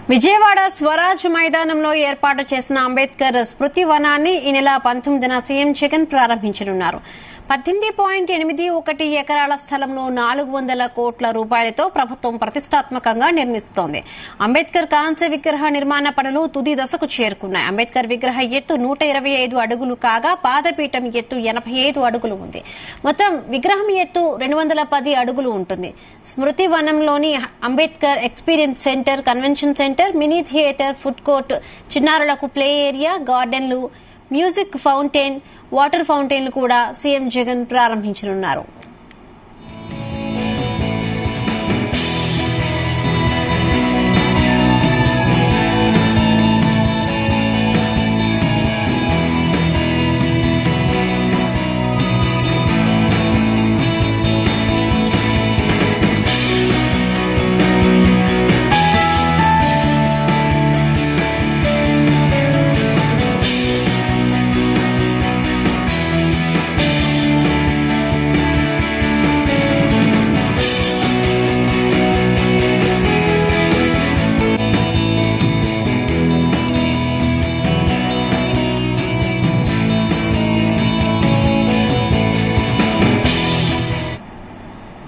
విజయవాడ స్వరాజ్ మైదానంలో ఏర్పాటు చేసిన అంబేద్కర్ స్మృతి వనాన్ని ఈ నెల పంతొమ్మిదిన సీఎం జగన్ ప్రారంభించనున్నారు పద్దెనిమిది పాయింట్ ఎనిమిది ఒకటి ఎకరాల స్థలంలో నాలుగు వందల కోట్ల రూపాయలతో ప్రభుత్వం ప్రతిష్టాత్మకంగా నిర్మిస్తోంది అంబేద్కర్ కాంస్య విగ్రహ నిర్మాణ పనులు తుది దశకు చేరుకున్నాయి అంబేద్కర్ విగ్రహ ఎత్తు నూట ఇరవై ఐదు అడుగులు కాగా పాదపీఠం ఎత్తు ఎనభై ఐదు అడుగులు ఉంది మొత్తం విగ్రహం ఎత్తు రెండు వందల పది అడుగులు ఉంటుంది స్మృతి వనంలోని Ambedkar experience centre convention centre mini theatre food court చిన్నారులకు ప్లే ఏరియా గార్డెన్లు మ్యూజిక్ ఫౌంటైన్ వాటర్ ఫౌంటైన్లు కూడా సీఎం జగన్ ప్రారంభించనున్నారు